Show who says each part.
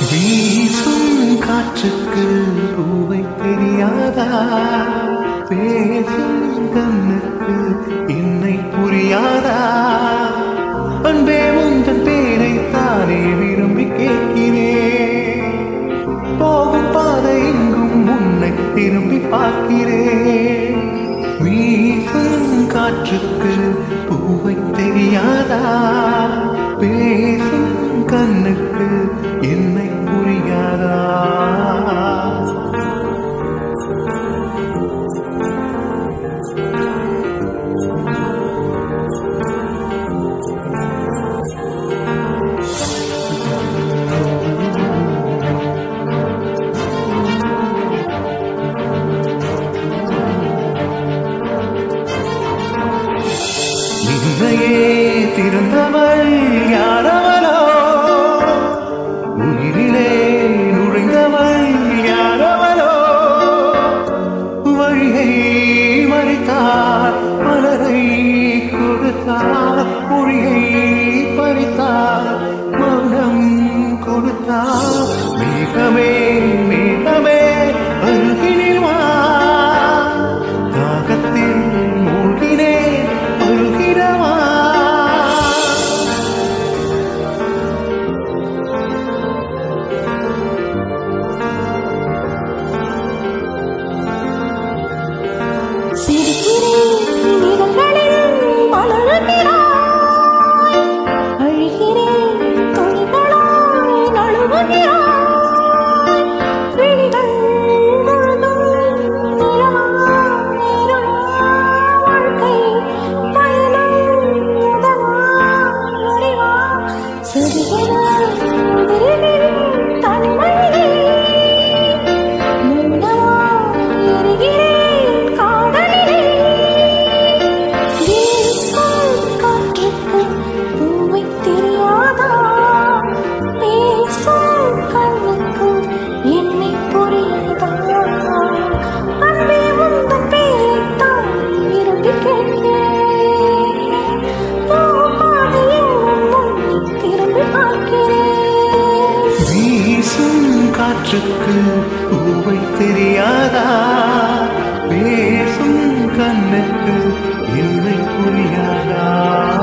Speaker 1: வீசும் காற்றுக்கு பூவை தெரியாதா பேசும் கண்ணுக்கு என்னை புரியாதா அன்பே உந்தன் பேரை தானே விரும்பி கேட்கிறேன் போகும் பாதை எங்கும் உன்னை திரும்பி பார்க்கிறேன் வீசும் காற்றுக்கு பூவை தெரியாதா பேசும் கண்ணுக்கு என்னை புரியாதா நின்னையே திறந்தவள் யாரவளோ உயிரிலே நுழைந்தவள் யாரவளோ வழியை மறித்தார் மலரை கொடுத்தார் மொழியை பறித்தார் மௌனம் கொடுத்தார் மேகமே மேகமே அருகினில் வா தாகத்தில் மூழ்கினேன் அருகிடவா
Speaker 2: சிரிக்கிறேன் இதழ்களில் மலர்கிறாய் அழுகிறேன் துளிகளாய் நழுவுகிறாய் விழிகள் முழுதும் நிலவா நேரமா வாழ்க்கை பயணம் உதவா அறிவா சிறுகிற உதிரில் தனிமையிலே மூடவா எரிகிறேன் காதலிலே வீசும் காற்றுக்கு பூவை தெரியாதா பேசும் கண்ணுக்கு என்னை புரியாதா அன்பே உந்தன் பேரைத்தான் விரும்பி கேட்கிறேன் போகாது எங்கும் உன்னை திரும்பி பார்க்கிறேன்
Speaker 1: வீசும் காற்றுக்கு பூவை தெரியாதா பேசும் கண்ணுக்கு என்னை புரியாதா